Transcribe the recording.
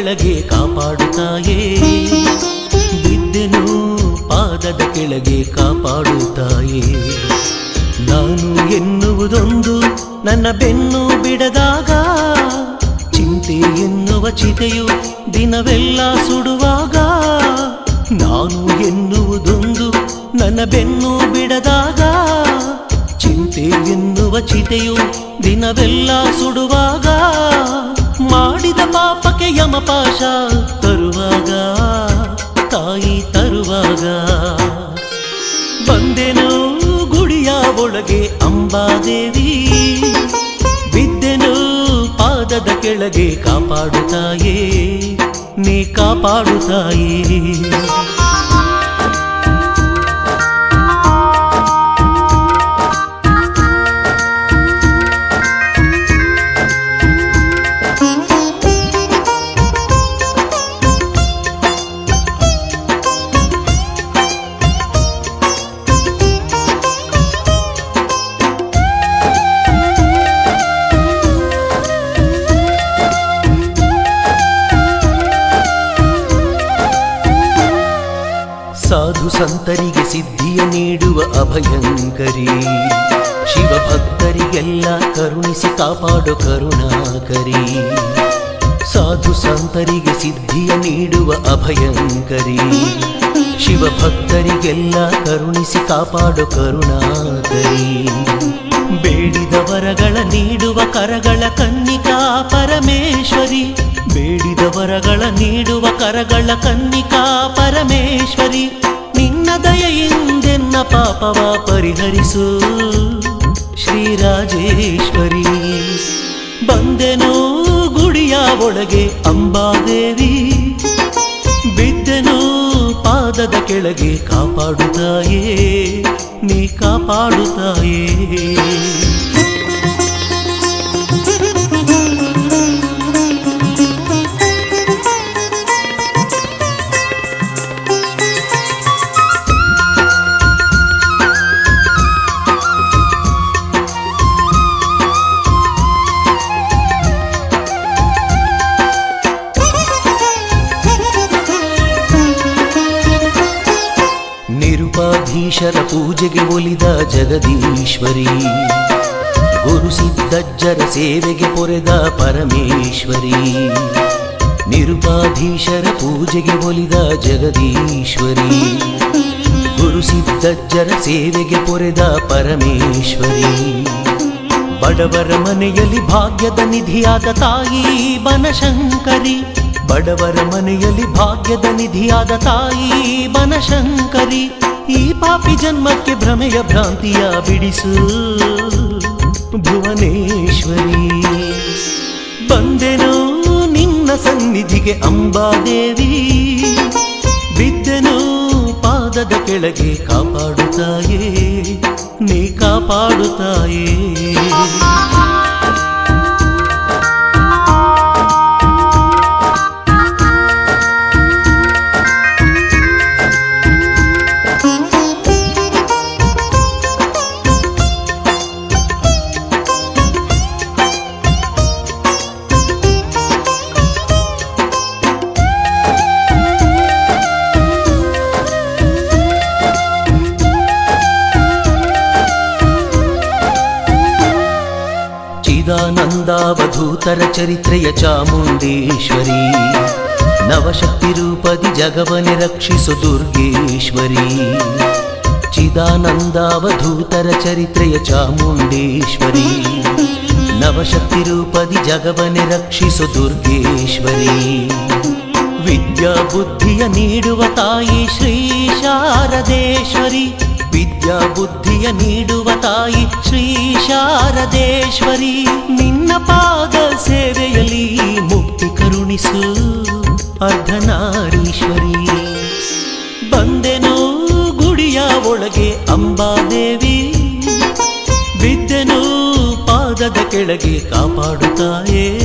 ಕೆಳಗೆ ಕಾಪಾಡುತ್ತಾಯೇ ಬಿದ್ದೆನು ಪಾದದ ಕೆಳಗೆ ಕಾಪಾಡುತ್ತಾಯೇ ನಾನು ಎನ್ನುವುದೊಂದು ನನ್ನ ಬೆನ್ನು ಬಿಡದಾಗ ಚಿಂತೆ ಎನ್ನುವ ಚಿತೆಯು ದಿನವೆಲ್ಲ ಸುಡುವಾಗ ನಾನು ಎನ್ನುವುದೊಂದು ನನ್ನ ಬೆನ್ನು ಬಿಡದಾಗ ಚಿಂತೆ ಎನ್ನುವ ಚಿತೆಯು ದಿನವೆಲ್ಲ ಸುಡುವಾಗ ಮಾಡಿದ ಪಾಪಕ್ಕೆ ಯಮಪಾಶ ತರುವಾಗ ತಾಯಿ ತರುವಾಗ ಬಂದೆನು ಗುಡಿಯ ಒಳಗೆ ಅಂಬಾದೇವಿ ಬಿದ್ದೆನು ಪಾದದ ಕೆಳಗೆ ಕಾಪಾಡುತ್ತಾಯೇ ನೀ ಕಾಪಾಡುತ್ತಾಯೇ ಸಾಧು ಸಂತರಿಗೆ ಸಿದ್ಧಿಯ ನೀಡುವ ಅಭಯಂಕರಿ ಶಿವಭಕ್ತರಿಗೆಲ್ಲ ಕರುಣಿಸಿ ಕಾಪಾಡೋ ಕರುಣಾಕರಿ ಸಾಧು ಸಂತರಿಗೆ ಸಿದ್ಧಿಯ ನೀಡುವ ಅಭಯಂಕರಿ ಶಿವಭಕ್ತರಿಗೆಲ್ಲ ಕರುಣಿಸಿ ಕಾಪಾಡೋ ಕರುಣಾಕರಿ ಬೇಡಿದ ವರಗಳ ನೀಡುವ ಕರಗಳ ಕನ್ನಿಕಾ ಪರಮೇಶ್ವರಿ ಬೇಡಿದ ವರಗಳ ನೀಡುವ ಕರಗಳ ಕನ್ನಿಕಾ ಪರಮೇಶ್ವರಿ ನಿನ್ನ ದಯೆಯಿಂದೆನ್ನ ಪಾಪವ ಪರಿಹರಿಸು ಶ್ರೀರಾಜೇಶ್ವರಿ ಬಂದೆನೋ ಗುಡಿಯ ಒಳಗೆ ಅಂಬಾದೇವಿ ಬಿದ್ದೆನು ಪಾದದ ಕೆಳಗೆ ಕಾಪಾಡುತ್ತಾಯೇ ನೀ ಕಾಪಾಡುತ್ತಾಯೇ ನಿರುಪಾಧೀಶರ ಪೂಜೆಗೆ ಒಲಿದ ಜಗದೀಶ್ವರಿ ಗುರು ಸಿದ್ದಜ್ಜರ ಸೇವೆಗೆ ಪೊರೆದ ಪರಮೇಶ್ವರಿ ನಿರುಪಾಧೀಶರ ಪೂಜೆಗೆ ಒಲಿದ ಜಗದೀಶ್ವರಿ ಗುರು ಸಿದ್ದಜ್ಜರ ಸೇವೆಗೆ ಪೊರೆದ ಪರಮೇಶ್ವರಿ ಬಡವರ ಮನೆಯಲ್ಲಿ ಭಾಗ್ಯದ ನಿಧಿಯಾದ ತಾಯಿ ಬನಶಂಕರಿ ಬಡವರ ಮನೆಯಲ್ಲಿ ಭಾಗ್ಯದ ನಿಧಿಯಾದ ತಾಯಿ ಬನಶಂಕರಿ ಈ ಪಾಪಿ ಜನ್ಮಕ್ಕೆ ಭ್ರಮೆಯ ಭ್ರಾಂತಿಯ ಬಿಡಿಸು ಭುವನೇಶ್ವರಿ ಬಂದೆನು ನಿನ್ನ ಸನ್ನಿಧಿಗೆ ಅಂಬಾದೇವಿ ಬಿದ್ದೆನು ಪಾದದ ಕೆಳಗೆ ಕಾಪಾಡುತ್ತಾಯೇ ನೀ ಕಾಪಾಡುತ್ತಾಯೇ ಚಿದಾನಂದಾವಧೂತರ ಚರಿತ್ರೆಯ ಚಾಮುಂಡೇಶ್ವರಿ ನವಶಕ್ತಿ ರೂಪದಿ ಜಗವನೆ ರಕ್ಷಿಸು ದುರ್ಗೇಶ್ವರಿ ಚಿದಾನಂದಾವಧೂತರ ಚರಿತ್ರೆಯ ಚಾಮುಂಡೇಶ್ವರಿ ನವಶಕ್ತಿ ರೂಪದಿ ಜಗವನೆ ರಕ್ಷಿಸು ದುರ್ಗೇಶ್ವರಿ ವಿದ್ಯಾ ಬುದ್ಧಿಯ ನೀಡುವ ತಾಯಿ ಶ್ರೀ ಶಾರದೇಶ್ವರಿ ವಿದ್ಯಾ ಬುದ್ಧಿಯ ನೀಡುವ ತಾಯಿ ಶ್ರೀ ಶಾರದೇಶ್ವರಿ ನಿನ್ನ ಪಾದ ಸೇವೆಯಲ್ಲಿ ಮುಕ್ತಿ ಕರುಣಿಸು ಅರ್ಧನಾರೀಶ್ವರಿ ಬಂದೆನು ಗುಡಿಯ ಒಳಗೆ ಅಂಬಾದೇವಿ ಬಿದ್ದೆನು ಪಾದದ ಕೆಳಗೆ ಕಾಪಾಡುತ್ತಾಯೇ